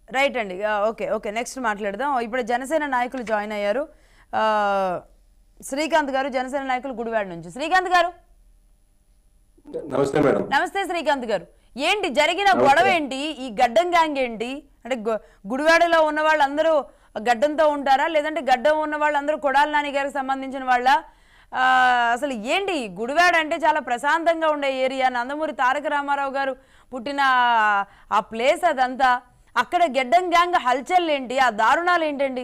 Right అండి ఆ, okay okay next మాట్లాడదాం ఇప్పుడు జనసేన నాయకులు జాయిన్ అయ్యారు ఆ, శ్రీకాంత్ గారు జనసేన నాయకులు గుడివాడ నుంచి శ్రీకాంత్ గారు నమస్తే మేడం నమస్తే శ్రీకాంత్ గారు ఏంటి జరిగిన గొడవ ఏంటి ఈ గడ్డం గ్యాంగ్ ఏంటి అంటే గు- గుడివాడలో ఉన్న వాళ్ళందరూ గడ్డంతో ఉంటారా లేదంటే గడ్డం ఉన్న వాళ్ళందరూ కొడాలి నాని గారికి సంబంధించిన వాళ్ళ ఆ, అసలు ఏంటి గుడివాడ అంటే చాలా ప్రశాంతంగా ఉండే ఏరియా నందమూరి తారక రామారావు గారు పుట్టిన ఆ ప్లేస్ అదంతా అక్కడ గెడ్డం గ్యాంగ్ హల్చల్ ఏంటి ఆ దారుణాలు ఏంటండి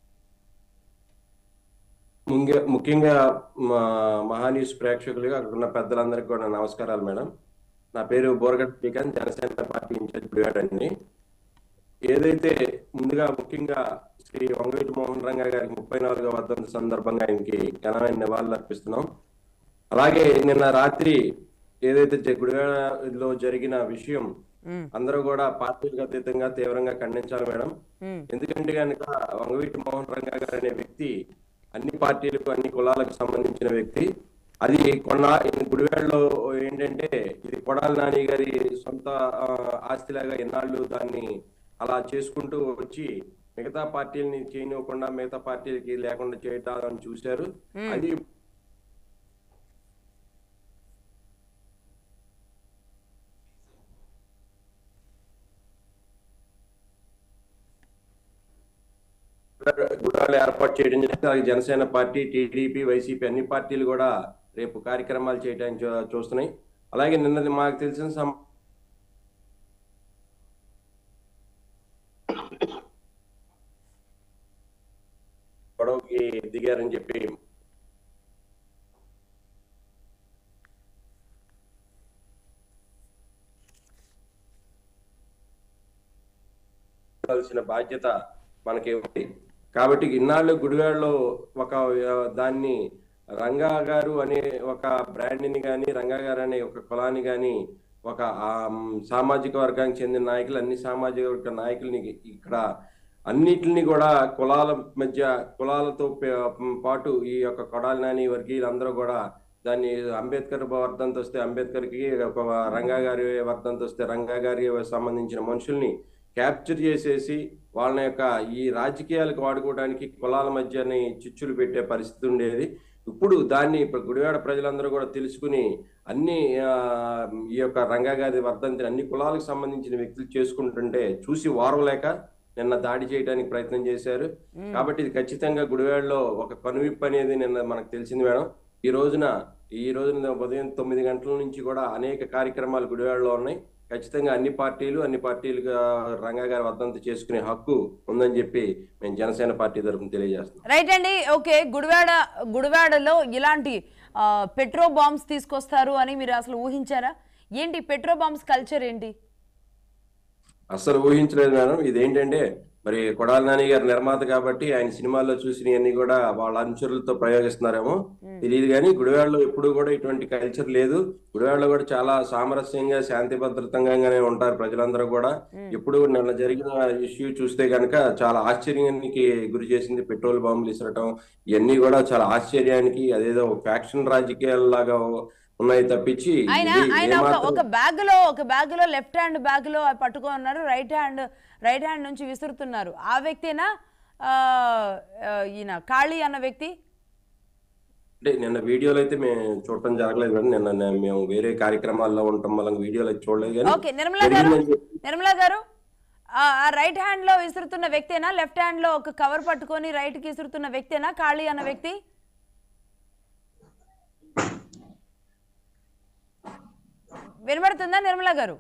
ముంగే ముఖ్యంగా మా మహాన్యూస్ ప్రేక్షకులుగా అక్కడ ఉన్న పెద్దలందరికీ కూడా నమస్కారాలు మేడం నా పేరు బోరగట్ శ్రీకాంత్ జనసేన పార్టీ ఇన్ఛార్జ్ గుడివాడ అండి ఏదైతే ముందుగా ముఖ్యంగా శ్రీ వంగవీటి మోహన్ రంగా గారికి ముప్పై నాలుగవ వర్ధంతి సందర్భంగా ఆయనకి ఘనమైన నివాళులు అర్పిస్తున్నాం అలాగే నిన్న రాత్రి ఏదైతే జ- గుడివాడలో జరిగిన విషయం అందరూ కూడా పార్టీలకు అతీతంగా తీవ్రంగా ఖండించాలి మేడం మ్మ్. ఎందుకంటే కనుక వంగవీటి మోహన్ రంగా గారు అనే వ్యక్తి అన్ని పార్టీలకు అన్ని కులాలకు సంబంధించిన వ్యక్తి అది కొన్న గుడివాడలో ఏంటంటే ఇది కొడాల నాని గారి సొంత ఆ, ఆస్తిలాగా ఎన్నాళ్ళు దాన్ని అలా చేసుకుంటూ వచ్చి మిగతా పార్టీలని చేయనివ్వకుండా మిగతా పార్టీలకి లేకుండా చేయటాలని చూశారు అది గుడాలు ఏర్పాటు చేయడం జరిగింది అలాగే జనసేన పార్టీ టీడీపీ వైసీపీ అన్ని పార్టీలు కూడా రేపు కార్యక్రమాలు చేయడానికి చూ- చూస్తున్నాయి అలాగే నిన్నది మాకు తెలిసిన సమ- గొడవకి దిగారని చెప్పి కావాల్సిన బాధ్యత మనకి ఉంది కాబట్టి ఇన్నాళ్ళు గుడివాడలో ఒక ఆ, దాన్ని రంగా గారు అనే ఒక బ్రాండ్ని కానీ రంగా గారు అనే ఒక కులాన్ని కానీ ఒక ఆ, మ్, సామాజిక వర్గానికి చెందిన నాయకులు అన్ని సామాజిక వర్గ నాయకుల్ని ఇక్కడ అన్నిటిని కూడా కులాల మధ్య కులాలతో పే- పాటు ఈ యొక్క కొడాలి నాని వర్గీయులందరూ కూడా దాన్ని అంబేద్కర్ వర్ధంతి వస్తే అంబేద్కర్కి ఒక రంగా గారి వర్ధంతి వస్తే రంగా గారి సంబంధించిన మనుషుల్ని క్యాప్చర్ చేసేసి వాళ్ళ యొక్క ఈ రాజకీయాలకు వాడుకోవడానికి కులాల మధ్యని చిచ్చులు పెట్టే పరిస్థితి ఉండేది ఇప్పుడు దాన్ని ఇప్పుడు గుడివాడ ప్రజలందరూ కూడా తెలుసుకుని అన్ని ఆ, ఈ యొక్క రంగా గారి వర్ధంతిని అన్ని కులాలకు సంబంధించిన వ్యక్తులు చేసుకుంటుంటే చూసి వారవలేక నిన్న దాడి చేయడానికి ప్రయత్నం చేశారు కాబట్టి ఇది ఖచ్చితంగా గుడివాడలో ఒక కనువిప్పు అనేది నిన్న మనకు తెలిసింది మేడం ఈ రోజున ఈ రోజున ఉదయం తొమ్మిది గంటల నుంచి కూడా అనేక కార్యక్రమాలు గుడివాడలో ఉన్నాయి ఖచ్చితంగా అన్ని పార్టీలు అన్ని పార్టీలుగా రంగా గారి వర్ధంతి చేసుకునే హక్కు ఉందని చెప్పి మేము జనసేన పార్టీ తరఫున తెలియజేస్తున్నాం రైట్ అండి ఓకే గుడివాడ గుడివాడలో ఇలాంటి ఆ, పెట్రో బాంబ్స్ తీసుకొస్తారు అని మీరు అసలు ఊహించారా ఏంటి పెట్రో బాంబ్స్ కల్చర్ ఏంటి అస్సలు ఊహించలేదు మేడం ఇదేంటంటే మరి కొడాలి నాని గారు నిర్మాత కాబట్టి ఆయన సినిమాల్లో చూసినవన్నీ కూడా వాళ్ళ అనుచరులతో ప్రయోగిస్తున్నారేమో తెలియదు కానీ గుడివాడలో ఎప్పుడు కూడా ఇటువంటి కల్చర్ లేదు గుడివాడలో కూడా చాలా సామరస్యంగా శాంతి భద్రతంగానే ఉంటారు ప్రజలందరూ కూడా ఎప్పుడు నిన్న జరిగిన ఇష్యూ చూస్తే కనుక చాలా ఆశ్చర్యానికి గురి చేసింది పెట్రోల్ బాంబులు ఇసరటం ఇవన్నీ కూడా చాలా ఆశ్చర్యానికి అదేదో ఫ్యాక్షన్ రాజకీయాల్లాగా ఉన్నాయి తప్పించి ఆయన ఇది ఆయన ఒక ఏమాత్రం- ఒక బ్యాగ్ లో ఒక బ్యాగ్ లో లెఫ్ట్ హ్యాండ్ బ్యాగ్ లో పట్టుకొని ఉన్నారు రైట్ హ్యాండ్ రైట్ హ్యాండ్ నుంచి విసురుతున్నారు ఆ వ్యక్తేనా ఆ, ఆ, ఈయన కాళీ అన్న వ్యక్తి అంటే నిన్న వీడియోలు అయితే మేము చూడటం జరగలేదు మేడం నిన్న నే- మేము వేరే కార్యక్రమాల్లో ఉండటం వల్ల వీడియోలు అయితే చూడలేదు కానీ ఓకే నిర్మలా గారు జరిగిందని చెప్పి- నిర్మలా గారు ఆ ఆ రైట్ హ్యాండ్ లో విసురుతున్న వ్యక్తేనా లెఫ్ట్ హ్యాండ్ లో ఒక కవర్ పట్టుకొని రైట్ కి విసురుతున్న వ్యక్తేనా కాళీ అన్న వ్యక్తి వినబడుతుందా నిర్మలా గారు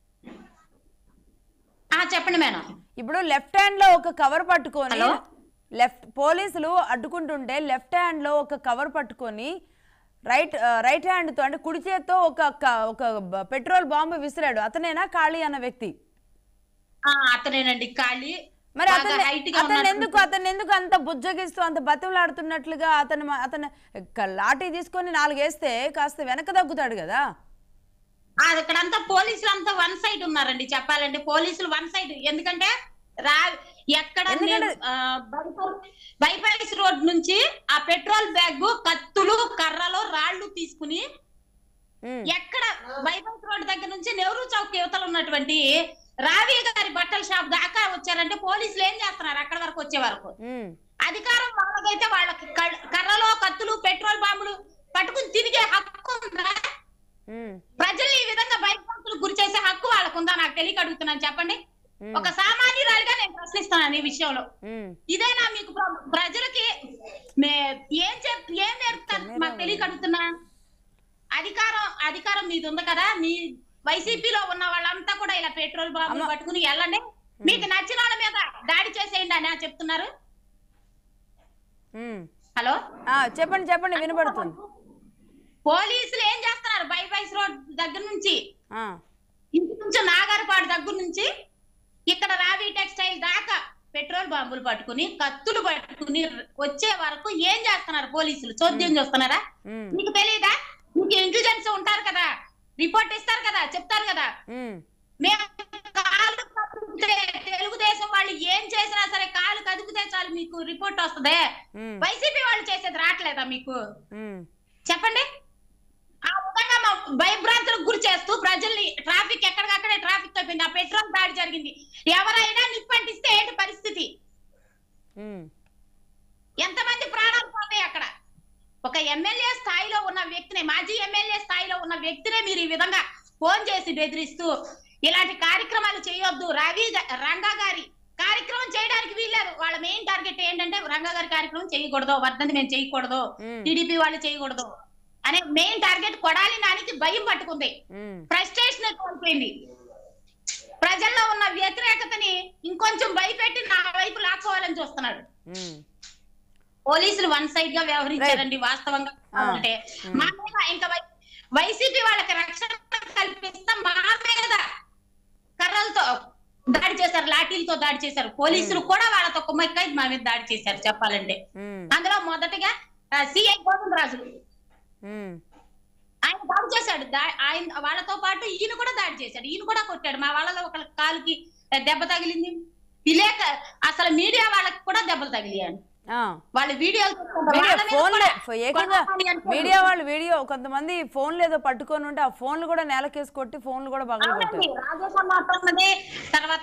ఆ చెప్పండి మేడం ఇప్పుడు లెఫ్ట్ హ్యాండ్ లో ఒక కవర్ పట్టుకొని హలో? లెఫ్ట్ పోలీసులు అడ్డుకుంటుంటే లెఫ్ట్ హ్యాండ్ లో ఒక కవర్ పట్టుకొని రైట్ ఆ, రైట్ హ్యాండ్ తో అంటే కుడి చేత్తో ఒక క- ఒక బ- పెట్రోల్ బాంబు విసిరాడు అతనేనా ఖాళీ అన్న వ్యక్తి ఆ అతనేనండి ఖాళీ మరి బాగా అతన్ని height గా అతన్ని ఉన్నటువంటి- ఎందుకు అతన్ని ఎందుకు అంత బుజ్జగిస్తూ అంత బతిమలాడుతున్నట్లుగా అతను మ- అతను క- లాఠీ తీసుకొని నాలుగేస్తే కాస్త వెనక తగ్గుతాడు కదా ఆ, ఇక్కడంతా పోలీసులు అంతా వన్ సైడ్ ఉన్నారండి చెప్పాలంటే పోలీసులు వన్ సైడ్ ఎందుకంటే రా ఎక్కడ ఎందుకంటే- బైపాస్ రోడ్ నుంచి ఆ పెట్రోల్ బ్యాగ్ కత్తులు కర్రలు రాళ్లు తీసుకుని ఉమ్. ఎక్కడ బైపాస్ రోడ్ దగ్గర నుంచి నెహ్రూ చౌక్ యువతలు ఉన్నటువంటి రావి గారి బట్టల షాప్ దాకా వచ్చారంటే పోలీసులు ఏం చేస్తున్నారు అక్కడ వరకు వచ్చే వరకు ఉమ్, అధికారం వాళ్ళకైతే వాళ్ళకి కల్- కర్రలో కత్తులు పెట్రోల్ బాంబులు పట్టుకుని తిరిగే హక్కు ఉందా ఉమ్, ప్రజల్ని ఈ విధంగా భయభ్రాంతులు గురి చేసే హక్కు వాళ్ళకు ఉందా నాకు తెలియక అడుగుతున్నాను చెప్పండి ఉమ్, ఒక సామాన్యురాలుగా నేను ప్రశ్నిస్తున్నాను ఈ విషయంలో ఉమ్, ఇదేనా మీకు ప్ర- ప్రజలకి మే- ఏం చెప్ ఏం నేర్పుతారు మాకు తెలియక అడుగుతున్నా అధికారం అధికారం మీది ఉంది కదా మీ వైసీపీలో ఉన్న వాళ్ళంతా కూడా ఇలా పెట్రోల్ బాంబులు అమ్మ. పట్టుకుని వెళ్ళండి మీకు నచ్చిన వాళ్ళ మీద దాడి చేసేయండి అని చెప్తున్నారు ఉమ్. హలో ఆ, చెప్పండి చెప్పండి వినపడుతుంది పోలీసులు ఏం చేస్తున్నారు బైపాస్ రోడ్ దగ్గర నుంచి ఆ, ఇంటి నుంచి నాగారపాడు దగ్గర నుంచి ఇక్కడ రావి టెక్స్టైల్ దాకా పెట్రోల్ బాంబులు పట్టుకుని కత్తులు పట్టుకుని వచ్చే వరకు ఏం చేస్తున్నారు పోలీసులు చోద్యం చూస్తున్నారా ఉమ్, మీకు తెలియదా మీకు ఇంటెలిజెన్స్ ఉంటారు కదా రిపోర్ట్ ఇస్తారు కదా చెప్తారు కదా ఉమ్, మేము కాలు కదిపితే తెలుగుదేశం వాళ్ళు ఏం చేసినా సరే కాలు కదిపితే చాలు మీకు రిపోర్ట్ వస్తుంది ఉమ్, వైసీపీ వాళ్ళు చేసేది రావట్లేదా మీకు ఉమ్, చెప్పండి ఆ విధంగా మా భయభ్రాంతులకు గురి చేస్తూ ప్రజల్ని ట్రాఫిక్ ఎక్కడికక్కడే ట్రాఫిక్ తప్పింది ఆ పెట్రోల్ దాడి జరిగింది ఎవరైనా నిప్పంటిస్తే ఏంటి పరిస్థితి ఉమ్, ఎంతమంది ప్రాణాలు పోతాయి అక్కడ ఒక ఎమ్మెల్యే స్థాయిలో ఉన్న వ్యక్తిని మాజీ ఎమ్మెల్యే స్థాయిలో ఉన్న వ్యక్తినే మీరు ఈ విధంగా ఫోన్ చేసి బెదిరిస్తూ ఇలాంటి కార్యక్రమాలు చేయొద్దు రవి గ- రంగా గారి కార్యక్రమం చేయడానికి వీల్లేదు వాళ్ళ మెయిన్ టార్గెట్ ఏంటంటే రంగా గారి కార్యక్రమం చేయకూడదు వర్ధంతి మేము చేయకూడదు ఉమ్, టీడీపీ వాళ్ళు చేయకూడదు అనే మెయిన్ టార్గెట్ కొడాలి నానికి భయం పట్టుకుంది ఉమ్, ఫ్రస్ట్రేషన్ కోల్పోయింది ప్రజల్లో ఉన్న వ్యతిరేకతని ఇంకొంచెం భయపెట్టి నా వైపు లాక్కోవాలని చూస్తున్నాడు ఉమ్, పోలీసులు వన్ సైడ్ గా వ్యవహరించారండి వాస్తవంగా ఆ. అంటే మా మీద ఇంకా వై- వైసీపీ వాళ్ళకి రక్షణ కల్పిస్తా మా మీద కర్రలతో దాడి చేశారు లాఠీలతో దాడి చేశారు పోలీసులు కూడా వాళ్ళతో కుమ్మక్కై మా మీద దాడి చేశారు చెప్పాలంటే ఉమ్, అందులో మొదటగా సిఐ గోవిందరాజు ఉమ్, ఆయన దాడి చేశాడు దా- ఆయన వాళ్ళతో పాటు ఈయన కూడా దాడి చేశాడు ఈయన కూడా కొట్టాడు మా వాళ్ళలో ఒక కాలుకి దెబ్బ తగిలింది విలేక అసలు మీడియా వాళ్ళకి కూడా దెబ్బలు తగిలియాడు ఆ. వాళ్ళ వీడియోలు చూస్తుంటే వీడియో వాళ్ళ మీద ఫోన్లే కూడా ఫో- ఏకంగా కొట్టాలి అనుకోండి. మీడియా వాళ్ళు వీడియో కొంతమంది ఫోన్లు ఏదో పట్టుకొని ఉంటే ఆ ఫోన్లు కూడా నేలకేసి కొట్టి ఫోన్లు కూడా పగల అవునండి కొట్టారు రాజేష్ అన్న అతనిది తర్వాత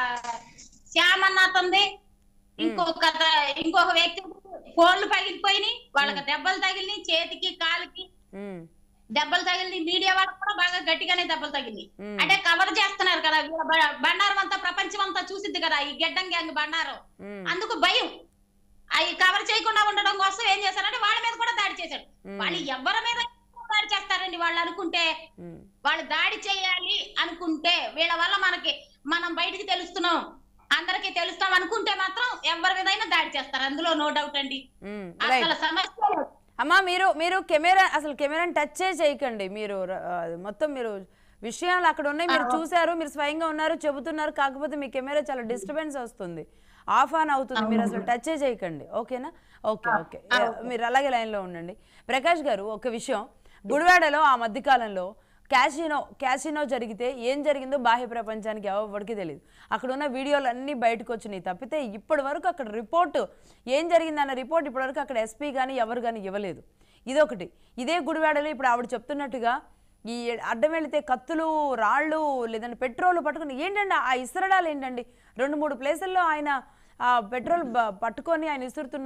శ్యామ్ అన్న అతనిది ఇంకొక ద- ఇంకొక వ్యక్తి ఫోన్లు పగిలిపోయినాయి వాళ్ళకి దెబ్బలు తగిలినాయి చేతికి కాలుకి ఉమ్, దెబ్బలు తగిలినాయి మీడియా వాళ్ళకి కూడా బాగా గట్టిగానే దెబ్బలు తగిలినాయి ఉమ్, అంటే కవర్ చేస్తున్నారు కదా వీళ్ళ బ- బండారం అంతా ప్రపంచం అంతా చూసిద్ది కదా ఈ గెడ్డం గ్యాంగ్ బండారం ఉమ్, అందుకు భయం అవి కవర్ చేయకుండా ఉండడం కోసం ఏం చేశారంటే వాళ్ళ మీద కూడా దాడి చేశాడు ఉమ్, వాళ్ళు ఎవరి మీద దాడి చేస్తారండి వాళ్ళు అనుకుంటే ఉమ్, వాళ్ళు దాడి చేయాలి అనుకుంటే వీళ్ళ వల్ల మనకి మనం బయటికి తెలుస్తున్నాం అందరికి తెలుస్తాం అనుకుంటే మాత్రం ఎవరి మీదైనా దాడి చేస్తారు అందులో నో డౌట్ అండి ఉమ్, రైట్ అసలు సమస్య లేదు. అమ్మా మీరు మీరు కెమెరా అసలు కెమెరాని టచ్ చేయకండి మీరు ర- ఆ, మొత్తం మీరు విషయాలు అక్కడ ఉన్నాయి మీరు చూసారు మీరు స్వయంగా ఉన్నారు చెబుతున్నారు కాకపోతే మీ కెమెరా చాలా డిస్టర్బెన్స్ వస్తుంది ఆఫ్ ఆన్ అవుతుంది మీరు అసలు టచ్ చేయకండి ఓకేనా ఓకే ఓకే మీరు అలాగే లైన్లో ఉండండి ప్రకాష్ గారు ఒక విషయం గుడివాడలో ఆ మధ్యకాలంలో క్యాసినో క్యాసినో జరిగితే ఏం జరిగిందో బాహ్య ప్రపంచానికి ఎవరికి తెలియదు అక్కడ ఉన్న వీడియోలు అన్నీ బయటకు వచ్చినాయి తప్పితే ఇప్పటి వరకు అక్కడ రిపోర్టు ఏం జరిగిందన్న రిపోర్ట్ ఇప్పటివరకు అక్కడ ఎస్పీ కానీ ఎవరు కానీ ఇవ్వలేదు ఇదొకటి ఇదే గుడివాడలో ఇప్పుడు ఆవిడ చెప్తున్నట్టుగా ఈ అడ్డం వెళితే కత్తులు రాళ్ళు లేదంటే పెట్రోల్ పట్టుకుని ఏంటండి ఆ ఇసరడాలు ఏంటండి రెండు మూడు ప్లేసుల్లో ఆయన ఆ పెట్రోల్ బ- పట్టుకొని ఆయన ఇసురుతున్న